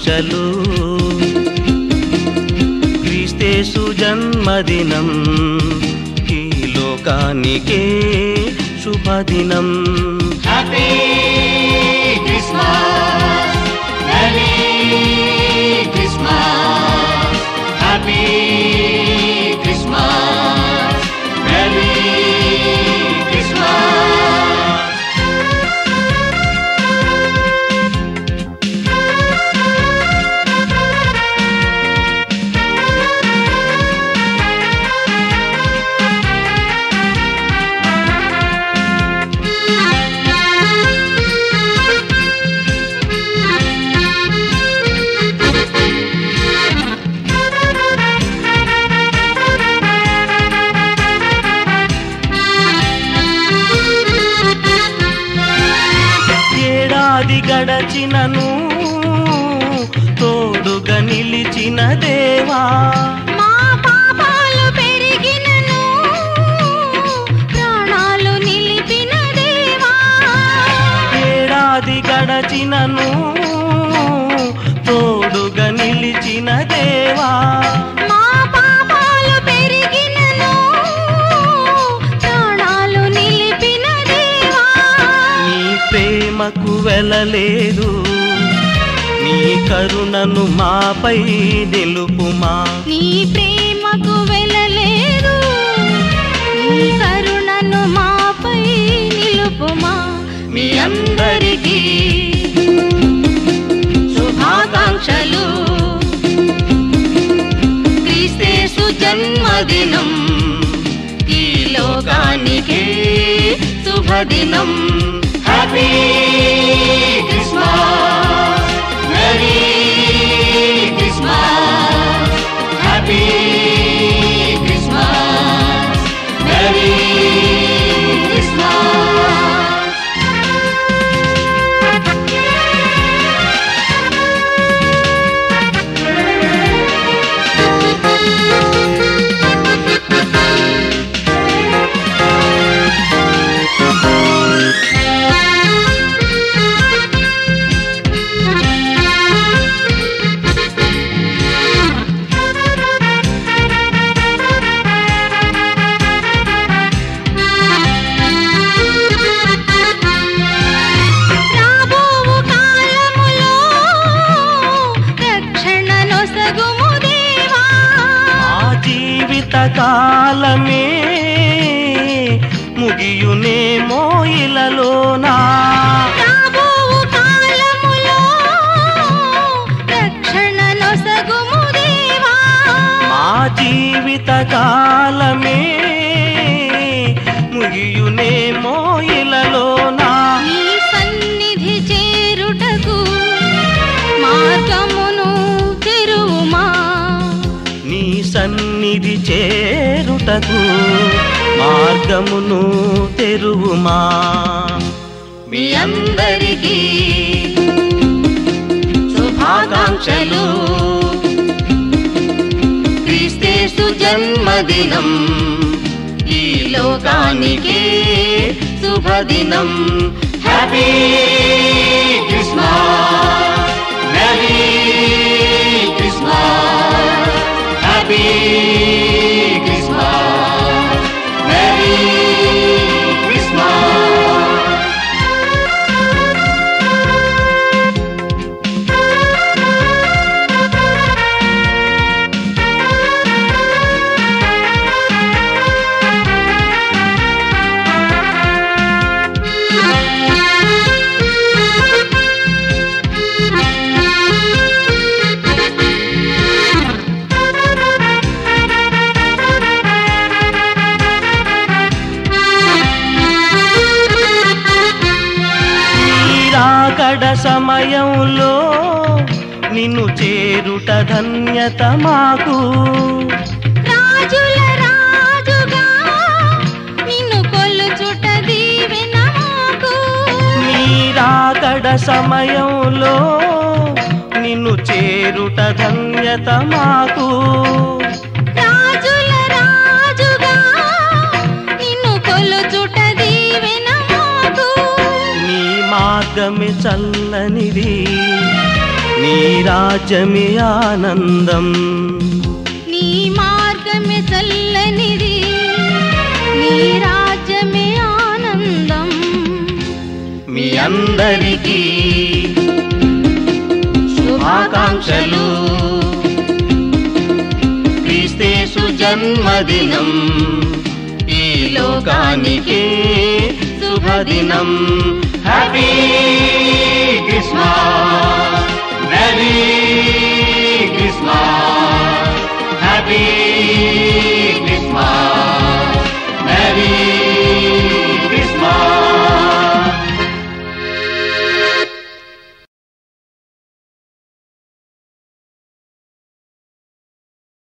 శుభాకాంక్షలు క్రీస్తేసు జన్మదినం ఈ లోకానికే శుభదినం happy Christmas merry Christmas happy Christmas merry Christmas ఏడాది గడచినను తోడుగా నిలిచిన దేవా మా పాపాలు పెరిగినను ప్రాణాలు నిలిపిన దేవా ఏడాది గడచినను తోడుగా నిలిచిన దేవా మా పాపాలు పెరిగినను ప్రాణాలు నిలిపిన దేవా నీ ప్రేమకు వెళ్ళలేదు నీ కరుణను మాపై నిలుపుమా నీ ప్రేమకు వెళ్ళలేదు నీ కరుణను మాపై నిలుపుమా మీ అందరికీ శుభాకాంక్షలు క్రీస్తేసు జన్మదినం ఈ లోకానికే శుభదినం happy Christmas merry Christmas happy Christmas merry Christmas రాబోవు కాలములో రక్షణ నొసగుము దేవా మా జీవిత కాలమే ముగియునేమో ఇలలోనా రాబోవు కాలములో రక్షణ నొసగుము దేవా మా జీవిత కాలమే ముగియునేమో ఇలలోనా నీ సన్నిధి చేరుటకు మార్గమును తెరువుమా నీ సన్నిధి చేరుటకు మార్గమును తెరువుమా మీ అందరికీ శుభాకాంక్షలు క్రీస్తేసు జన్మదినం ఈ లోకానికే శుభదినం happy Christmas merry Christmas happy Christmas merry Christmas నీరాకడ సమయంలో నిన్ను చేరుట ధన్యత మాకు రాజుల రాజుగా నిన్ను కొలుచుట దీవెన మాకు నీరాకడ సమయంలో నిన్ను చేరుట ధన్యత మాకు రాజుల రాజుగా నిన్ను కొలుచుట దీవెన మాకు నీ మార్గమే చల్లనిది నీ నీ రాజ్యమే ఆనందం నీ మార్గమే చల్లనిది నీ రాజ్యమే ఆనందం మీ అందరికీ శుభాకాంక్షలు క్రీస్తేసు జన్మదినం ఈ లోకానికి శుభదినం Happy Christmas. Merry